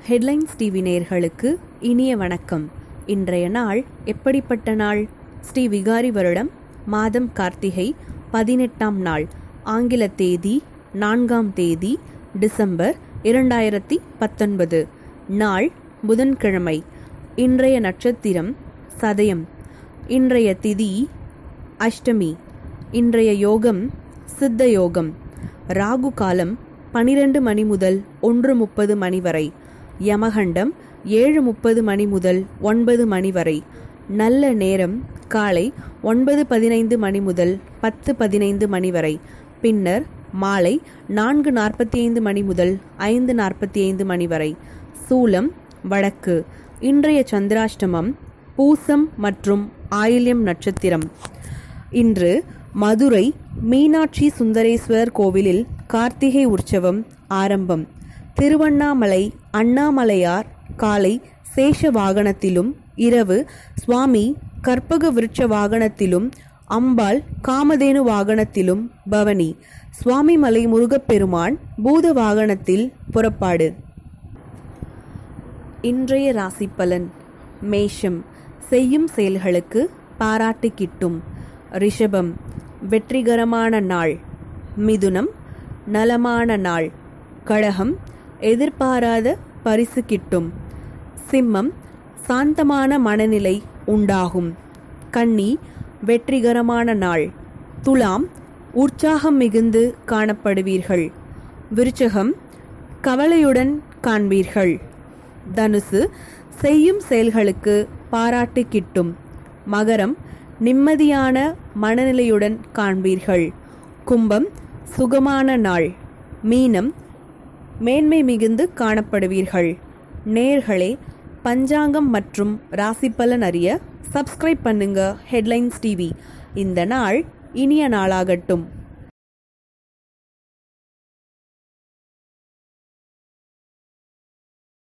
headlines TV நேயர்களுக்கு இனிய வணக்கம் இன்றைய நாள் எப்படிப்பட்ட நாள் ஸ்ரீ விகாரி வருடம் மாதம் கார்த்திகை பதினெட்டாம் நாள் ஆங்கில தேதி நான்காம் தேதி டிசம்பர் இரண்டாயிரத்தி பத்தொன்பது நாள் புதன்கிழமை இன்றைய நட்சத்திரம் சதயம் இன்றைய திதி அஷ்டமி இன்றைய யோகம் சித்த யோகம் ராகு காலம் பனிரெண்டு மணி முதல் ஒன்று முப்பது மணி வரை யமகண்டம் ஏழு முப்பது மணி முதல் ஒன்பது மணி வரை நல்ல நேரம் காலை ஒன்பது பதினைந்து மணி முதல் பத்து பதினைந்து மணி வரை பின்னர் மாலை நான்கு நாற்பத்தி ஐந்து மணி முதல் ஐந்து நாற்பத்தி ஐந்து மணி வரை சூலம் வடக்கு இன்றைய சந்திராஷ்டமம் பூசம் மற்றும் ஆயில்யம் நட்சத்திரம் இன்று மதுரை மீனாட்சி சுந்தரேஸ்வரர் கோவிலில் கார்த்திகை உற்சவம் ஆரம்பம் திருவண்ணாமலை அண்ணாமலையார் காலை சேஷ வாகனத்திலும் இரவு சுவாமி கற்பக விருட்ச வாகனத்திலும் அம்பாள் காமதேனு வாகனத்திலும் பவனி சுவாமிமலை முருகப்பெருமான் பூத வாகனத்தில் புறப்பாடு இன்றைய ராசி பலன் மேஷம் செய்யும் செயல்களுக்கு பாராட்டு கிட்டும் ரிஷபம் வெற்றிகரமான நாள் மிதுனம் நலமான நாள் கடகம் எதிர்பாராத பரிசு கிட்டும் சிம்மம் சாந்தமான மனநிலை உண்டாகும் கன்னி வெற்றிகரமான நாள் துலாம் உற்சாகம் மிகுந்து காணப்படுவீர்கள் விருச்சகம் கவலையுடன் காண்பீர்கள் தனுசு செய்யும் செயல்களுக்கு பாராட்டு கிட்டும் மகரம் நிம்மதியான மனநிலையுடன் காண்பீர்கள் கும்பம் சுகமான நாள் மீனம் மேன்மை மிகுந்து காணப்படுவீர்கள் நேர்களே பஞ்சாங்கம் மற்றும் ராசிப்பலன் அறிய சப்ஸ்கிரைப் பண்ணுங்க ஹெட்லைன்ஸ் டிவி இந்த நாள் இனிய நாளாகட்டும்